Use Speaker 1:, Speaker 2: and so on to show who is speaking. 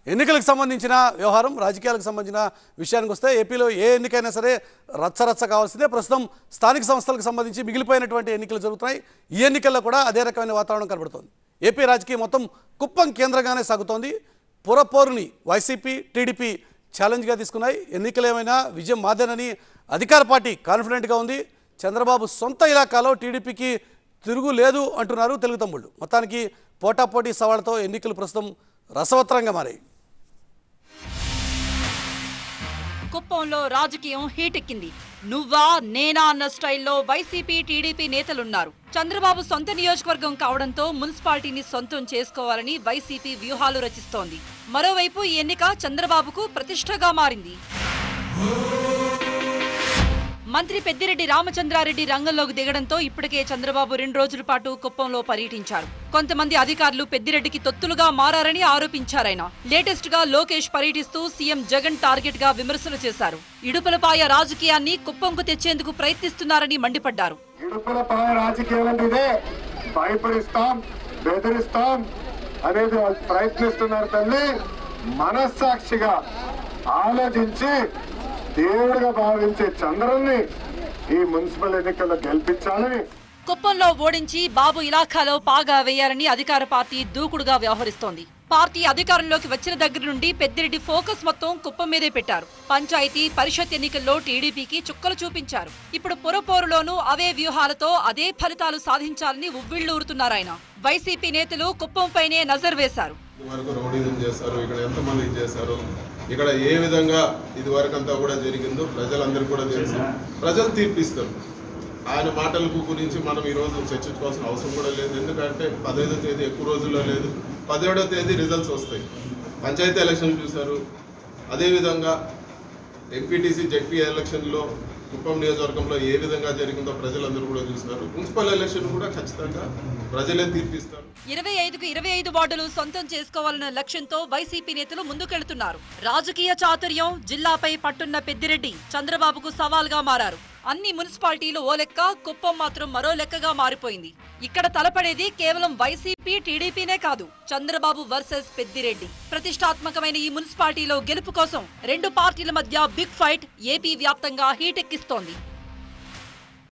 Speaker 1: ఎన్నికలకు సంబంధించిన వ్యవహారం రాజకీయాలకు సంబంధించిన విషయానికి వస్తే ఏపీలో ఏ ఎన్నికైనా సరే రచ్చరచ్చ కావాల్సిందే ప్రస్తుతం స్థానిక సంస్థలకు సంబంధించి మిగిలిపోయినటువంటి ఎన్నికలు జరుగుతున్నాయి ఈ ఎన్నికల్లో కూడా అదే రకమైన వాతావరణం కనబడుతోంది ఏపీ రాజకీయం మొత్తం కుప్పం కేంద్రంగానే సాగుతోంది పురపోరుని వైసీపీ టీడీపీ ఛాలెంజ్గా తీసుకున్నాయి ఎన్నికలు ఏమైనా విజయం మాదేనని అధికార పార్టీ కాన్ఫిడెంట్గా ఉంది చంద్రబాబు సొంత ఇలాకాలో టీడీపీకి తిరుగు లేదు అంటున్నారు తెలుగు తమ్ముళ్ళు మొత్తానికి పోటాపోటీ సవాళ్లతో ఎన్నికలు ప్రస్తుతం రసవత్తరంగా మారాయి
Speaker 2: కుప్పంలో రాజకీయం హీటెక్కింది నువ్వా నేనా అన్న స్టైల్లో వైసీపీ టీడీపీ నేతలున్నారు చంద్రబాబు సొంత నియోజకవర్గం కావడంతో మున్సిపాలిటీని సొంతం చేసుకోవాలని వైసీపీ వ్యూహాలు రచిస్తోంది మరోవైపు ఈ ఎన్నిక చంద్రబాబుకు ప్రతిష్టగా మారింది మంత్రి పెద్దిరెడ్డి రామచంద్రారెడ్డి రంగంలోకి దిగడంతో ఇప్పటికే చంద్రబాబు రెండు రోజుల పాటు కుప్పంలో పర్యటించారు కొంతమంది అధికారులు పెద్దిరెడ్డికి తొత్తులుగా మారారని ఆరోపించారాయన లేటెస్ట్ గా లోకేష్ పర్యటిస్తూ సీఎం జగన్ టార్గెట్ గా విమర్శలు చేశారు ఇడుపులపాయ రాజకీయాన్ని కుప్పంకు తెచ్చేందుకు ప్రయత్నిస్తున్నారని మండిపడ్డారు
Speaker 3: ఇడుపుల పాయ రాజకీయం అంటే ఇదే భయపడిస్తాం బెదిరిస్తాం అనేది వాళ్ళు ప్రయత్నిస్తున్నారు తల్లి మనస్సాక్షిగా ఆలోచించి దేవుడిగా భావించే చంద్రుణ్ణి ఈ మున్సిపల్ ఎన్నికల్లో గెలిపించాలని
Speaker 2: కుప్పంలో ఓడించి బాబు ఇలాఖాలో పాగా వేయాలని అధికార పార్టీ దూకుడుగా వ్యవహరిస్తోంది పార్టీ అధికారంలోకి వచ్చిన దగ్గర నుండి పెద్దిరెడ్డి ఫోకస్ మొత్తం కుప్పం మీదే పెట్టారు పంచాయతీ పరిషత్ ఎన్నికల్లో టీడీపీకి చుక్కలు చూపించారు ఇప్పుడు పురపోరులోనూ అవే వ్యూహాలతో అదే ఫలితాలు సాధించాలని ఉవ్విళ్లూరుతున్నారాయన వైసీపీ నేతలు కుప్పంపైనే నజర్ వేశారు
Speaker 4: వరకు రౌడీజం చేశారు ఇక్కడ ఎంతమంది ఇది చేశారు ఇక్కడ ఏ విధంగా ఇది వరకు అంతా కూడా జరిగిందో ప్రజలందరికీ కూడా తెలుసు ప్రజలు తీర్పిస్తారు ఆయన మాటలకు గురించి మనం ఈరోజు చర్చించుకోవాల్సిన అవసరం కూడా లేదు ఎందుకంటే పదహైదో తేదీ ఎక్కువ రోజుల్లో లేదు పదిహేడో తేదీ రిజల్ట్స్ వస్తాయి పంచాయతీ ఎలక్షన్ చూశారు అదేవిధంగా ఎంపీటీసీ జెడ్పీ ఎలక్షన్లో కుప్పం నియోజకవర్గంలో ఏ విధంగా జరిగిందో ప్రజలందరూ కూడా చూసినారు మున్సిపల్ ఎలక్షన్ కూడా ఖచ్చితంగా ప్రజలే తీర్పిస్తారు
Speaker 2: ఇరవై ఐదుకు ఇరవై ఐదు వార్డులు సొంతం చేసుకోవాలన్న లక్ష్యంతో వైసీపీ నేతలు ముందుకెళ్తున్నారు రాజకీయ చాతుర్యం జిల్లాపై పట్టున్న పెద్దిరెడ్డి చంద్రబాబుకు సవాల్గా మారారు అన్ని మున్సిపాలిటీలు ఓ లెక్క కుప్పం మాత్రం మరో లెక్కగా మారిపోయింది ఇక్కడ తలపడేది కేవలం వైసీపీ టీడీపీనే కాదు చంద్రబాబు వర్సెస్ పెద్దిరెడ్డి ప్రతిష్టాత్మకమైన ఈ మున్సిపాలిటీలో గెలుపు కోసం రెండు పార్టీల మధ్య బిగ్ ఫైట్ ఏపీ వ్యాప్తంగా హీటెక్కిస్తోంది